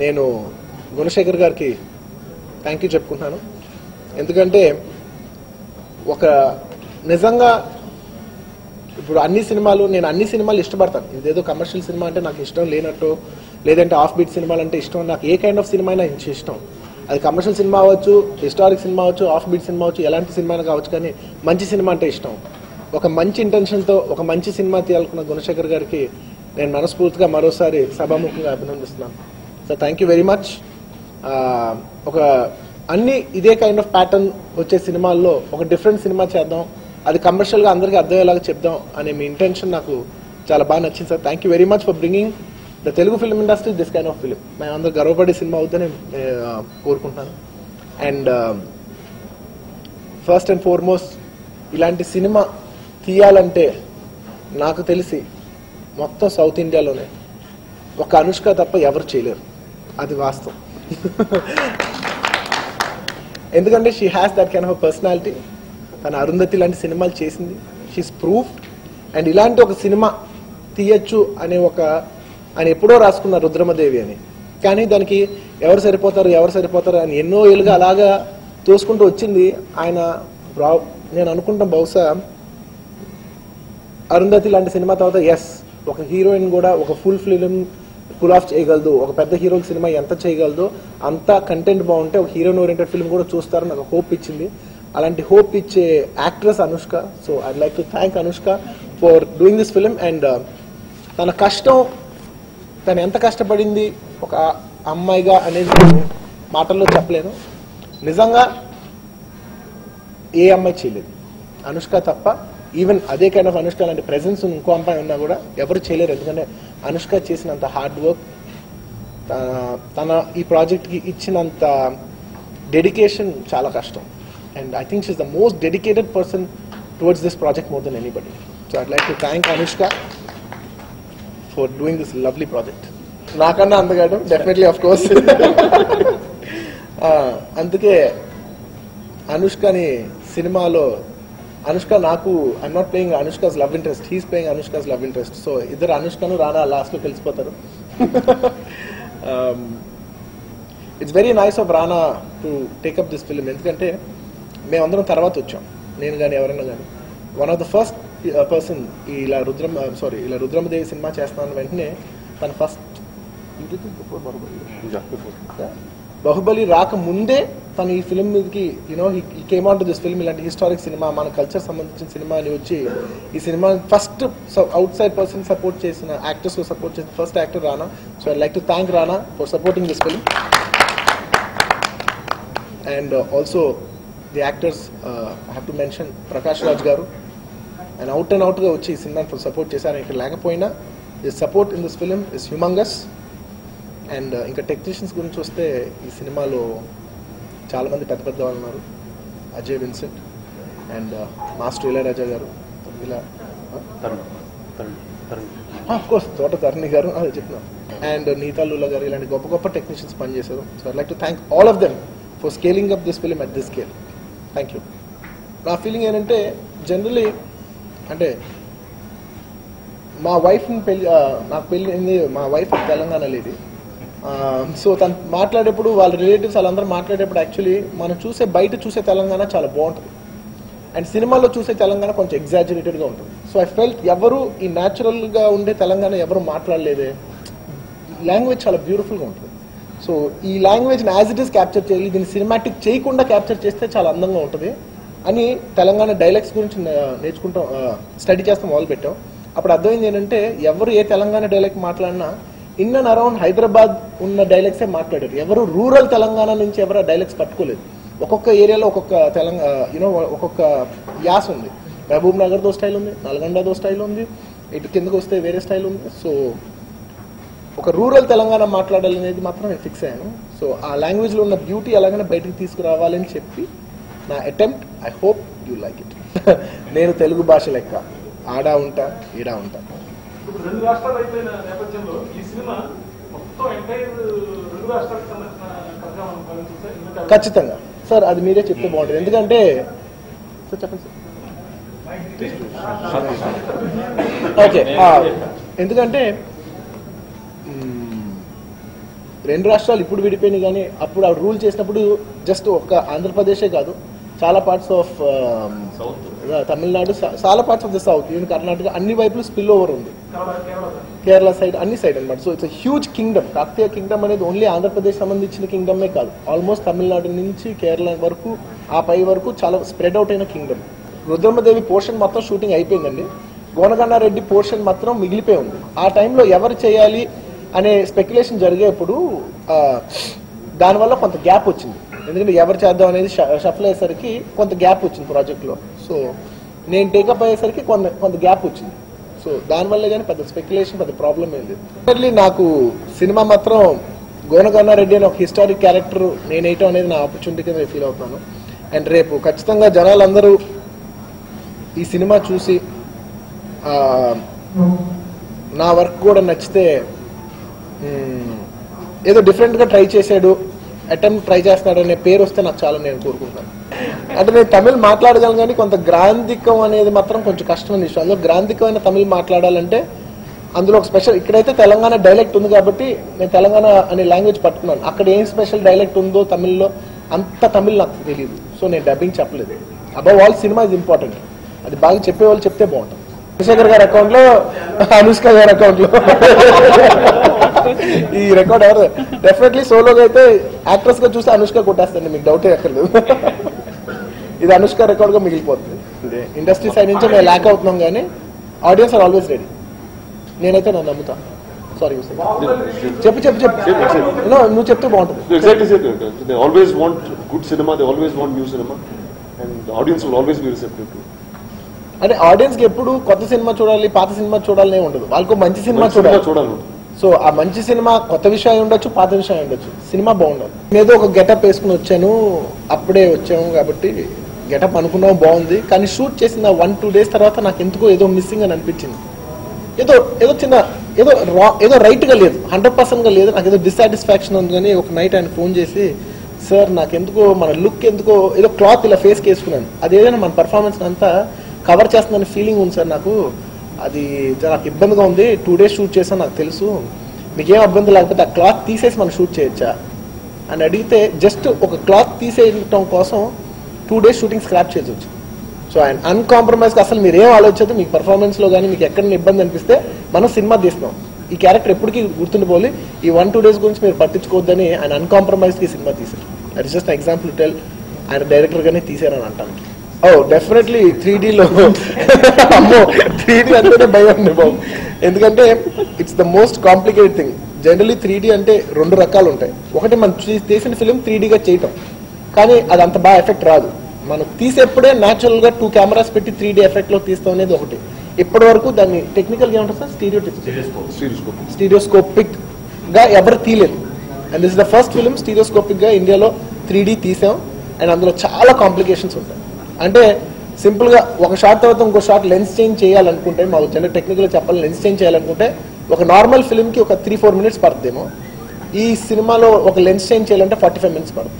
నేను గుణశేఖర్ గారికి thank you చెప్పుకుంటున్నాను ఎందుకంటే ఒక నిజంగా ఇప్పుడు అన్ని సినిమాలు నేను అన్ని సినిమాలు ఇష్టపడతాను ఇదేదో కమర్షియల్ సినిమా అంటే నాకు ఇష్టం లేనట్టు లేదంటే ఆఫ్ బీట్ సినిమాలు అంటే ఇష్టం నాకు ఏ కైండ్ ఆఫ్ సినిమా అయినా ఇష్టం అది కమర్షియల్ సినిమా అవ్వచ్చు హిస్టారిక్ సినిమా అవ్వచ్చు ఆఫ్ బీట్ సినిమా అవ్వచ్చు ఎలాంటి సినిమా అయినా కావచ్చు కానీ మంచి సినిమా అంటే ఇష్టం ఒక మంచి ఇంటెన్షన్తో ఒక మంచి సినిమా తీయాలనుకున్న గుణశేఖర్ గారికి నేను మనస్ఫూర్తిగా మరోసారి సభాముఖంగా అభినందిస్తున్నాను so thank you very much ఒక అన్ని ఇదే కైండ్ ఆఫ్ ప్యాటర్న్ వచ్చే సినిమాల్లో ఒక డిఫరెంట్ సినిమా చేద్దాం అది కమర్షియల్గా అందరికీ అర్థమయ్యేలాగా చెప్దాం అనే మీ ఇంటెన్షన్ నాకు చాలా బాగా నచ్చింది sir thank you very much for bringing the Telugu film industry this kind of film మేము అందరూ గర్వపడే సినిమా అవుతుందని కోరుకుంటున్నాను అండ్ ఫస్ట్ అండ్ ఫార్మోస్ట్ ఇలాంటి సినిమా తీయాలంటే నాకు తెలిసి మొత్తం సౌత్ ఇండియాలోనే ఒక అనుష్క తప్ప ఎవరు చేయలేరు అది వాస్తవం ఎందుకంటే she has that kind of personality తన అరుంధతి లాంటి సినిమాలు చేసింది షీస్ ప్రూఫ్డ్ అండ్ ఇలాంటి ఒక సినిమా తీయచ్చు అనే ఒక ఆయన ఎప్పుడో రాసుకున్న రుద్రమదేవి అని కానీ దానికి ఎవరు సరిపోతారు ఎవరు సరిపోతారు అని ఎన్నో ఏళ్ళుగా అలాగా తోసుకుంటూ వచ్చింది ఆయన రా- నేను అనుకుంటాం బహుశా అరుంధతి లాంటి సినిమా తర్వాత ఎస్ ఒక హీరోయిన్ కూడా ఒక ఫుల్ ఫిలిం పుల్ ఆఫ్ చేయగలదు ఒక పెద్ద హీరో సినిమా ఎంత చేయగలదో అంత కంటెంట్ బాగుంటే ఒక హీరోయిన్ ఓరియంటెడ్ ఫిల్మ్ కూడా చూస్తారు నాకు హోప్ ఇచ్చింది అలాంటి హోప్ ఇచ్చే actress Anushka so I like to thank Anushka for doing this film and తన కష్టం తను ఎంత కష్టపడింది ఒక అమ్మాయిగా అనేది నేను మాటల్లో చెప్పలేను నిజంగా ఏ అమ్మాయి చేయలేదు అనుష్క తప్ప ఈవెన్ అదే కైండ్ ఆఫ్ అనుష్క లాంటి ప్రెసెన్స్ ఇంకో అమ్మాయి ఉన్నా కూడా ఎవరు చేయలేరు ఎందుకంటే అనుష్క చేసినంత హార్డ్ వర్క్ తన ఈ ప్రాజెక్ట్కి ఇచ్చినంత డెడికేషన్ చాలా కష్టం and I think she's the most dedicated person towards this project more than anybody so I'd like to thank Anushka for doing this lovely project నాకన్నా అందగాడు డెఫినెట్లీ ఆఫ్ కోర్స్ అందుకే అనుష్కని సినిమాలో అనుష్క నాకు I'm not playing Anushka's love interest he's playing Anushka's love interest so ఇద్దరు అనుష్కను Rana last లో తెలిసిపోతారు it's very nice of Rana to take up this film ఎందుకంటే మేమందరం తర్వాత వచ్చాం నేను కానీ ఎవరైనా కానీ one of the first person ఇలా రుద్రం సారీ ఇలా రుద్రమదేవి సినిమా చేస్తాను వెంటనే తన ఫస్ట్ బాహుబలి రాక ముందే తను ఈ ఫిల్మ్ మీదకి యూనో ఈ came on to this film ఇలాంటి హిస్టారిక్ సినిమా మన కల్చర్ సంబంధించిన సినిమా అని వచ్చి ఈ cinema first outside person support చేసిన యాక్టర్స్ సపోర్ట్ చేసిన first actor Rana so I like to thank Rana for supporting this film and also the actors I have to mention Prakash Raj garu and out and అవుట్గా వచ్చి ఈ సినిమాని support చేశారు ఇక్కడ లేకపోయినా the support in this film is humongous and ఇంకా technicians గురించి వస్తే ఈ సినిమాలో చాలా మంది పెద్ద పెద్ద వాళ్ళు ఉన్నారు Ajay Vincent and master Ilaiyaraaja garu ఇలా కోర్స్ తోట తరుణి గారు అదే చెప్తున్నాను అండ్ నీతా లూలా గారు ఇలాంటి గొప్ప గొప్ప టెక్నీషియన్స్ పనిచేశారు so I like to thank all of them for scaling up this film at this scale thank you నా ఫీలింగ్ ఏంటంటే జనరలీ అంటే మా వైఫ్ని పెళ్లి ఆ, నాకు పెళ్లి అయింది మా వైఫ్ తెలంగాణ లేడీ సో తను మాట్లాడేప్పుడు వాళ్ళ రిలేటివ్స్ వాళ్ళందరూ మాట్లాడేప్పుడు యాక్చువల్లీ మనం చూసే బయట చూసే తెలంగాణ చాలా బాగుంటుంది అండ్ సినిమాలో చూసే తెలంగాణ కొంచెం ఎగ్జాజరేటెడ్గా ఉంటుంది సో ఐ ఫెల్ట్ ఎవరు ఈ న్యాచురల్గా ఉండే తెలంగాణ ఎవరు మాట్లాడలేదే లాంగ్వేజ్ చాలా బ్యూటిఫుల్గా ఉంటుంది సో ఈ లాంగ్వేజ్ని యాజ్ ఇట్ ఈస్ క్యాప్చర్ చేయాలి దీన్ని సినిమాటిక్ చేయకుండా క్యాప్చర్ చేస్తే చాలా అందంగా ఉంటుంది అని తెలంగాణ డైలెక్ట్స్ గురించి నే- నేర్చుకుంటాం స్టడీ చేస్తాం మొదలు పెట్టాం అప్పుడు అర్థమైంది ఏంటంటే ఎవరు ఏ తెలంగాణ డైలెక్ట్ మాట్లాడినా ఇన్ అండ్ అరౌండ్ హైదరాబాద్ ఉన్న డైలెక్ట్సే మాట్లాడారు ఎవరు రూరల్ తెలంగాణ నుంచి ఎవరు ఆ డైలెక్ట్స్ పట్టుకోలేదు ఒక్కొక్క ఏరియాలో ఒక్కొక్క తెలంగాణ యూనో ఒక్కొక్క యాస ఉంది మహబూబ్ నగర్దో స్టైల్ ఉంది నల్గొండదో స్టైల్ ఉంది ఇటు కిందకు వస్తే వేరే స్టైల్ ఉంది సో ఒక రూరల్ తెలంగాణ మాట్లాడాలనేది మాత్రం నేను ఫిక్స్ అయ్యాను సో ఆ లాంగ్వేజ్ లో ఉన్న బ్యూటీ ఎలాగైనా బయటకు తీసుకురావాలని చెప్పి నా attempt I hope you like it నేను తెలుగు భాష లెక్క ఆడా ఉంటా ఈడా ఉంటా ఇప్పుడు రెండు రాష్ట్రాలు అయిపోయిన నేపథ్యంలో ఈ సినిమా మొత్తం ఎంటైర్ రెండు రాష్ట్రాలకు సంబంధించిన కథగా మనం భావించవచ్చు సార్. ఎందుకంటే ఖచ్చితంగా సార్ అది మీరే చెప్తే బాగుంటుంది ఎందుకంటే సార్ చెప్పండి సార్ ఓకే ఆ, ఎందుకంటే మ్మ్, రెండు రాష్ట్రాలు ఇప్పుడు విడిపోయినాయి కానీ అప్పుడు ఆ రూల్ చేసినప్పుడు జస్ట్ ఒక్క ఆంధ్రప్రదేశే కాదు చాలా పార్ట్స్ ఆఫ్ సౌత్ తమిళనాడు చా- చాలా parts of the south even Karnataka అన్ని వైపులు స్పిల్ ఓవర్ ఉంది కేరళ కేరళ కేరళ సైడ్ అన్ని సైడ్ అనమాట so it's huge kingdom Kakatiya kingdom అనేది ఓన్లీ ఆంధ్రప్రదేశ్ సంబంధించిన కింగ్డమే కాదు ఆల్మోస్ట్ తమిళనాడు నుంచి కేరళ వరకు ఆ పై వరకు చాలా స్ప్రెడ్ అవుట్ అయిన కింగ్డమ్ రుద్రమదేవి పోర్షన్ మొత్తం షూటింగ్ అయిపోయిందండి గోనగన్నారెడ్డి పోర్షన్ మాత్రం మిగిలిపోయి ఉంది ఆ టైంలో ఎవరు చేయాలి అనే స్పెక్యులేషన్ జరిగేప్పుడు ఆ, దానివల్ల కొంత గ్యాప్ వచ్చింది ఎందుకంటే ఎవరు చేద్దాం అనేది షఫల్ అయ్యేసరికి కొంత గ్యాప్ వచ్చింది ప్రాజెక్ట్లో సో నేను టేకప్ అయ్యేసరికి కొంత కొంత గ్యాప్ వచ్చింది సో దానివల్ల కానీ పెద్ద స్పెక్యులేషన్ పెద్ద ప్రాబ్లం ఏం లేదు Definitely నాకు సినిమా మాత్రం గోనగన్నారెడ్డి అనే ఒక హిస్టారిక్ క్యారెక్టర్ నేను వేయటం అనేది నా ఆపర్చునిటీ కింద ఫీల్ అవుతాను అండ్ రేపు ఖచ్చితంగా జనాలందరూ ఈ సినిమా చూసి ఆ, నా వర్క్ కూడా నచ్చితే మ్, ఏదో డిఫరెంట్గా ట్రై చేశాడు అటెంప్ట్ ట్రై చేస్తున్నాడు అనే పేరు వస్తే నాకు చాలా నేను కోరుకుంటాను అంటే నేను తమిళ్ మాట్లాడగలను కానీ కొంత గ్రాంధికం అనేది మాత్రం కొంచెం కష్టమైన విషయం అందులో గ్రాంధికమైన తమిళ్ మాట్లాడాలంటే అందులో ఒక స్పెషల్ ఇక్కడైతే తెలంగాణ డైలెక్ట్ ఉంది కాబట్టి నేను తెలంగాణ అనే లాంగ్వేజ్ పట్టుకున్నాను అక్కడ ఏం స్పెషల్ డైలెక్ట్ ఉందో తమిళ్లో అంత తమిళ్ నాకు తెలియదు సో నేను డబ్బింగ్ చెప్పలేదు above all cinema is important అది బాగా చెప్పే వాళ్ళు చెప్తే బాగుంటుంది చంద్రశేఖర్ గారి అకౌంట్ లో అనుష్క గారి అకౌంట్ లో ఈ రికార్డ్ ఎవరు డెఫినెట్లీ సోలోగా అయితే యాక్ట్రెస్ గా చూస్తే అనుష్క కొట్టేస్తుంది మీకు డౌటే ఎక్కర్లేదు ఇది అనుష్క రికార్డ్ గా మిగిలిపోతుంది ఇండస్ట్రీ సైడ్ నుంచి మేము ల్యాక్ అవుతున్నాం కానీ ఆడియన్స్ ఆర్ ఆల్వేస్ రెడీ నేనైతే నన్ను నమ్ముతా సారీ చెప్పు చెప్పు చెప్పు No, నువ్వు చెప్తే బాగుంటుంది Exactly, sir. They always want good cinema. They always want new cinema, and the audience will always be receptive to. it. అంటే ఆడియన్స్ కి ఎప్పుడు కొత్త సినిమా చూడాలి పాత సినిమా చూడాలనే ఉండదు వాళ్ళకు మంచి సినిమా మంచి సినిమా చూడాలి చూడాలి సో ఆ మంచి సినిమా కొత్త విషయం అయి ఉండొచ్చు పాత విషయం అయి ఉండొచ్చు సినిమా బాగుండాలి ఏదో ఒక గెటప్ వేసుకుని వచ్చాను అప్పుడే వచ్చాము కాబట్టి గెటప్ అనుకున్నాం బాగుంది కానీ షూట్ చేసిన వన్ టూ డేస్ తర్వాత నాకు ఎందుకో ఏదో మిస్సింగ్ అని అనిపించింది ఏదో ఏదో చిన్న ఏదో రా ఏదో right గా లేదు హండ్రెడ్ గా లేదు నాకు ఏదో డిస్సాటిస్ఫాక్షన్ ఉంది కానీ ఒక నైట్ ఆయన ఫోన్ చేసి సార్ నాకు ఎందుకో మన లుక్ ఎందుకో ఏదో క్లాత్ ఇలా ఫేస్కి వేసుకున్నాను అది ఏదైనా మన పర్ఫార్మెన్స్ అంతా కవర్ చేస్తుందని ఫీలింగ్ ఉంది సార్ నాకు అది జర నాకు ఇబ్బందిగా ఉంది టూ డేస్ షూట్ చేసాను నాకు తెలుసు మీకేం ఇబ్బంది లేకపోతే ఆ క్లాత్ తీసేసి మనం షూట్ చేయొచ్చా అని అడిగితే జస్ట్ ఒక క్లాత్ తీసేయటం కోసం టూ డేస్ షూటింగ్ స్క్రాప్ చేయొచ్చు సో ఆయన అన్కాంప్రమైజ్ అసలు మీరు ఏం ఆలోచించదు మీకు పర్ఫార్మెన్స్ లో కానీ మీకు ఎక్కడ ఇబ్బంది అనిపిస్తే మనం సినిమా తీస్తున్నాం ఈ క్యారెక్టర్ ఎప్పటికీ గుర్తుండిపోవాలి ఈ వన్ టూ డేస్ గురించి మీరు పట్టించుకోవద్దని ఆయన అన్కాంప్రమైజ్ కి సినిమా తీశారు అది జస్ట్ ఎగ్జాంపుల్ టెల్ ఆయన డైరెక్టర్ గానే తీశారని అంటాను ఓ డెఫినెట్లీ త్రీ డీలో అమ్మో త్రీ డీ అంటేనే భయం ఉంది బాబు ఎందుకంటే it's the most complicated thing generally three D అంటే రెండు రకాలు ఉంటాయి ఒకటి మనం చూ- తీసిన ఫిలిం త్రీ డీగా చేయటం కానీ అది అంత బాగా ఎఫెక్ట్ రాదు మనం తీసేప్పుడే న్యాచురల్ గా టూ కెమెరాస్ పెట్టి త్రీ డీ ఎఫెక్ట్ లో తీస్తాం అనేది ఒకటి ఇప్పటి వరకు దాన్ని టెక్నికల్ గా ఉంటుంది సార్ స్టీరియో Stereoscope. స్టీరియోస్కోపిక్ గా ఎవరు తీయలేదు and this the first film stereoscopic గా ఇండియాలో త్రీ డీ తీసాం అండ్ అందులో చాలా కాంప్లికేషన్స్ ఉంటాయి అంటే సింపుల్ గా ఒక షాట్ తర్వాత ఇంకో షాట్ లెన్స్ చేంజ్ చేయాలనుకుంటే మా జనరల్ టెక్నికల్ చెప్పాలి లెన్స్ చేంజ్ చేయాలనుకుంటే ఒక నార్మల్ ఫిల్మ్ కి ఒక త్రీ ఫోర్ మినిట్స్ పడుతుందేమో ఈ సినిమాలో ఒక లెన్స్ చేంజ్ చేయాలంటే ఫార్టీ ఫైవ్ మినిట్స్ పడుతుంది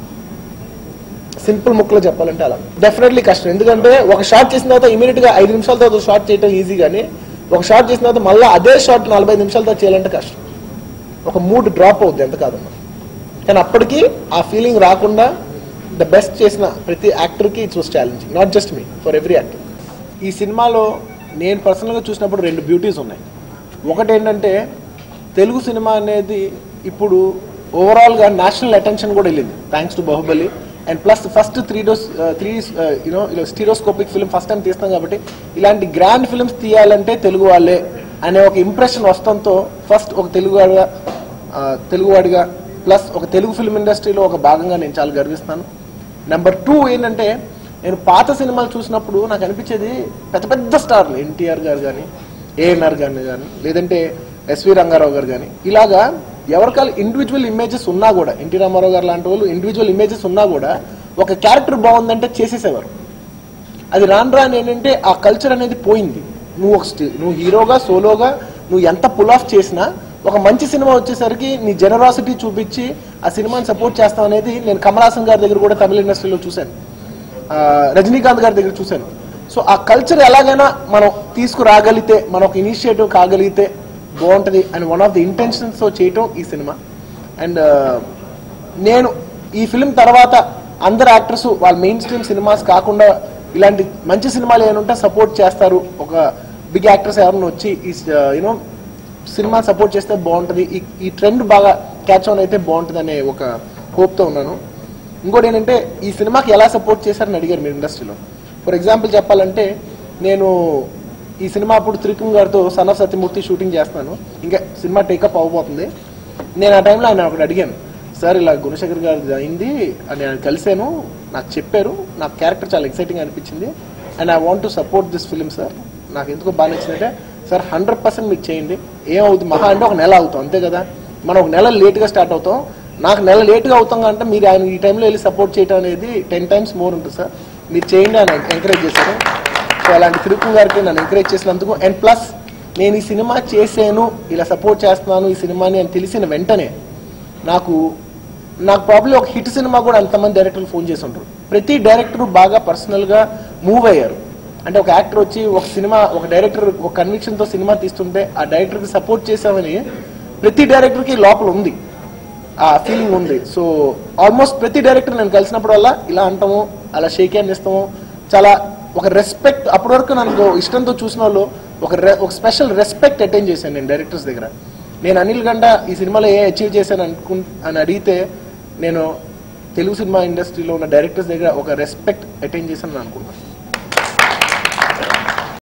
సింపుల్ ముక్కలో చెప్పాలంటే అలా డెఫినెట్లీ కష్టం ఎందుకంటే ఒక షాట్ చేసిన తర్వాత ఇమీడియట్ గా ఐదు నిమిషాల తర్వాత షాట్ చేయడం ఈజీ కానీ ఒక షాట్ చేసిన తర్వాత మళ్ళీ అదే షాట్ నలభై నిమిషాల తర్వాత చేయాలంటే కష్టం ఒక మూడ్ డ్రాప్ అవుద్ది ఎంత కాదన్నా కానీ అప్పటికి ఆ ఫీలింగ్ రాకుండా ద బెస్ట్ చేసిన ప్రతి యాక్టర్కి it's was challenging not just me for every actor ఈ సినిమాలో నేను పర్సనల్గా చూసినప్పుడు రెండు బ్యూటీస్ ఉన్నాయి ఒకటి ఏంటంటే తెలుగు సినిమా అనేది ఇప్పుడు ఓవరాల్గా నేషనల్ అటెన్షన్ కూడా వెళ్ళింది thanks to Baahubali and plus first three Ds three you know ఇలా స్టీరోస్కోపిక్ ఫిల్మ్ ఫస్ట్ టైం తీస్తాం కాబట్టి ఇలాంటి గ్రాండ్ ఫిల్మ్స్ తీయాలంటే తెలుగు వాళ్ళే అనే ఒక ఇంప్రెషన్ వస్తంతో ఫస్ట్ ఒక తెలుగువాడిగా ఆ, తెలుగువాడిగా ప్లస్ ఒక తెలుగు ఫిల్మ్ ఇండస్ట్రీలో ఒక భాగంగా నేను చాలా గర్విస్తాను నెంబర్ టూ ఏంటంటే నేను పాత సినిమాలు చూసినప్పుడు నాకు అనిపించేది పెద్ద పెద్ద స్టార్లు ఎన్టీఆర్ గారు కానీ ఏఎన్ఆర్ గారిని కానీ లేదంటే ఎస్వి రంగారావు గారు కానీ ఇలాగా ఎవరికాల ఇండివిజువల్ ఇమేజెస్ ఉన్నా కూడా ఎన్టీ రామారావు గారు లాంటి వాళ్ళు ఇండివిజువల్ ఇమేజెస్ ఉన్నా కూడా ఒక క్యారెక్టర్ బాగుందంటే చేసేసేవారు అది రాను రాను ఏంటంటే ఆ కల్చర్ అనేది పోయింది నువ్వు ఒక స్టి- నువ్వు హీరోగా సోలోగా నువ్వు ఎంత పుల్ ఆఫ్ చేసినా ఒక మంచి సినిమా వచ్చేసరికి నీ జనరాసిటీ చూపించి ఆ సినిమాని సపోర్ట్ చేస్తాం అనేది నేను కమల్ హాసన్ గారి దగ్గర కూడా తమిళ ఇండస్ట్రీలో చూశాను ఆ, రజనీకాంత్ గారి దగ్గర చూశాను సో ఆ కల్చర్ ఎలాగైనా మనం తీసుకురాగలిగితే మనం ఒక ఇనిషియేటివ్ కాగలిగితే బాగుంటది అని వన్ ఆఫ్ ది ఇంటెన్షన్స్ తో చేయటం ఈ సినిమా అండ్ నేను ఈ ఫిల్మ్ తర్వాత అందరు యాక్టర్స్ వాళ్ళ మెయిన్ స్ట్రీమ్ సినిమాస్ కాకుండా ఇలాంటి మంచి సినిమాలు ఏమైనా సపోర్ట్ చేస్తారు ఒక బిగ్ యాక్టర్స్ ఎవరైనా వచ్చి ఈ యూనో సినిమా సపోర్ట్ చేస్తే బాగుంటుంది ఈ ఈ ట్రెండ్ బాగా క్యాచ్ ఆన్ అయితే బాగుంటుంది అనే ఒక హోప్తో ఉన్నాను ఇంకోటి ఏంటంటే ఈ సినిమాకి ఎలా సపోర్ట్ చేశారని అడిగారు మీరు ఇండస్ట్రీలో ఫర్ ఎగ్జాంపుల్ చెప్పాలంటే నేను ఈ సినిమా అప్పుడు త్రికం గారితో సన్ ఆఫ్ సత్యమూర్తి షూటింగ్ చేస్తున్నాను ఇంకా సినిమా టేకప్ అవ్వబోతుంది నేను ఆ టైంలో ఆయన ఒకటి అడిగాను సార్ ఇలా గుణశేఖర్ గారు అయింది అని నేను కలిశాను నాకు చెప్పారు నాకు క్యారెక్టర్ చాలా ఎక్సైటింగ్ అనిపించింది and I want to support this film sir నాకు ఎందుకు బాగా నచ్చిందంటే సార్ హండ్రెడ్ పర్సెంట్ మీకు చేయండి ఏమవుతుంది మహా అంటే ఒక నెల అవుతాం అంతే కదా మనం ఒక నెల లేట్గా స్టార్ట్ అవుతాం నాకు నెల లేట్గా అవుతాం అంటే మీరు ఆయన ఈ టైంలో వెళ్ళి సపోర్ట్ చేయడం అనేది టెన్ టైమ్స్ మోర్ ఉంటుంది సార్ మీరు చేయండి అని ఎంకరేజ్ చేశారు సో అలాంటి తిరుపతి గారికి నన్ను ఎంకరేజ్ చేసినందుకు అండ్ ప్లస్ నేను ఈ సినిమా చేసాను ఇలా సపోర్ట్ చేస్తున్నాను ఈ సినిమాని అని తెలిసిన వెంటనే నాకు నాకు ప్రాబ్లీ ఒక హిట్ సినిమా కూడా అంతమంది డైరెక్టర్లు ఫోన్ చేసి ఉంటారు ప్రతి డైరెక్టర్ బాగా పర్సనల్గా మూవ్ అయ్యారు అంటే ఒక యాక్టర్ వచ్చి ఒక సినిమా ఒక డైరెక్టర్ ఒక కన్విక్షన్తో సినిమా తీస్తుంటే ఆ డైరెక్టర్కి సపోర్ట్ చేసామని ప్రతి డైరెక్టర్కి లోపల ఉంది ఆ ఫీలింగ్ ఉంది సో ఆల్మోస్ట్ ప్రతి డైరెక్టర్ నేను కలిసినప్పుడల్లా ఇలా అంటాము అలా షేక్ హ్యాండ్ ఇస్తాము చాలా ఒక రెస్పెక్ట్ అప్పటి వరకు నాకు ఇష్టంతో చూసిన వాళ్ళు ఒక re- ఒక స్పెషల్ రెస్పెక్ట్ అటెండ్ చేశాను నేను డైరెక్టర్స్ దగ్గర నేను అనిల్ గంట ఈ సినిమాలో ఏ అచీవ్ చేశాను అనుకు అని అడిగితే నేను తెలుగు సినిమా ఇండస్ట్రీలో ఉన్న డైరెక్టర్స్ దగ్గర ఒక రెస్పెక్ట్ అటెండ్ చేశాను అనుకుంటున్నాను